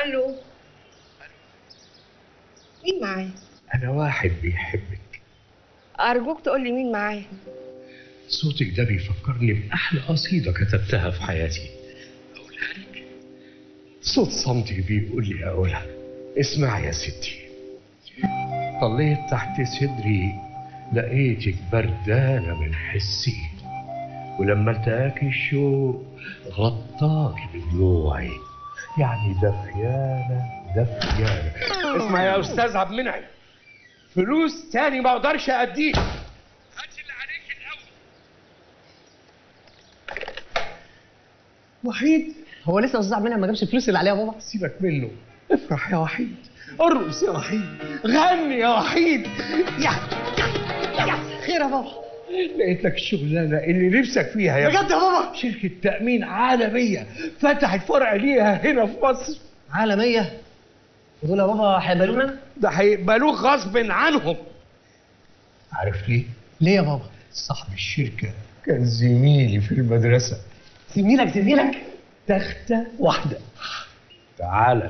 الو مين معايا أنا واحد بيحبك ارجوك تقول لي مين معايا صوتك ده بيفكرني بأحلى قصيدة كتبتها في حياتي أقولها لك صوت صمتك بيقول لي أقولها اسمع يا ستي طليت تحت صدري لقيتك بردانة من حسي ولما التقاك الشوق غطاك بضلوعي يعني دفيانة دفيانة اسمع يا أستاذ عبد المنعم فلوس تاني ما أقدرش أديك هات اللي عليك الأول وحيد هو لسه استاذ عبد المنعم ما جابش الفلوس اللي عليها يا بابا سيبك منه افرح يا وحيد ارقص يا وحيد غني يا وحيد يا خير يا بابا لقيت لك الشغلانه اللي نفسك فيها يا بجد يا بابا شركه تامين عالميه فتحت فرع ليها هنا في مصر عالمية ودول يا بابا هيقبلونا ده هيقبلوك غصب عنهم عارف ليه؟ ليه يا بابا صاحب الشركه كان زميلي في المدرسه زميلك زميلك تختة واحدة تعالى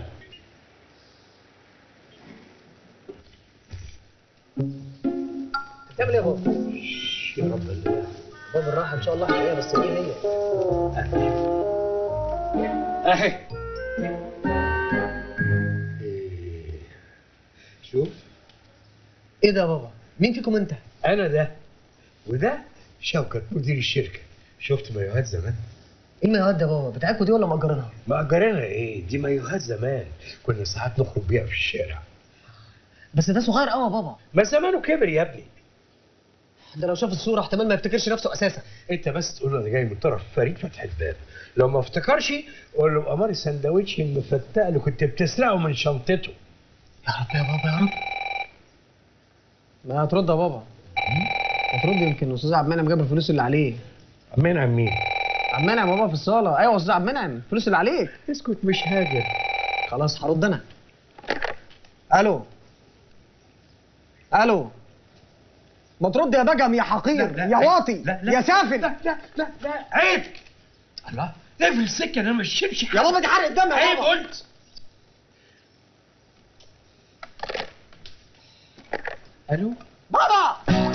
بتعمل ايه يا بابا يا رب الله بابا الراحة ان شاء الله هتلاقيها بس ايه هي اهي شوف ايه ده يا بابا مين فيكم انت انا ده وده شوكت مدير الشركه شفت مايوهات زمان ايه المايوهات ده يا بابا بتاعتكوا دي ولا مأجرينها مأجرينها ايه دي مايوهات زمان كنا ساعات نخرج بيها في الشارع بس ده صغير قوي يا بابا ما زمانه كبر يا ابني ده لو شاف الصورة احتمال ما يفتكرش نفسه اساسا انت بس تقول له انا جاي من طرف فريق فتح الباب لو ما افتكرش قول له امر السندوتش المفتق اللي كنت بتسرقه من شنطته يا رب يا بابا يا رب ما هترد يا بابا هترد يمكن استاذ عبد المنعم جاب الفلوس اللي عليه مين عن مين عبد المنعم يا بابا في الصالة ايوه استاذ عبد المنعم الفلوس اللي عليك اسكت مش هاجر خلاص هرد انا الو الو ما ترد يا بجم يا حقير يا واطي لا لا يا سافل لا لا لا لا عيب الله اقفل السكه انا مش شبش يا بابا دي حرق الدم يا عيب بابا قلت الو بابا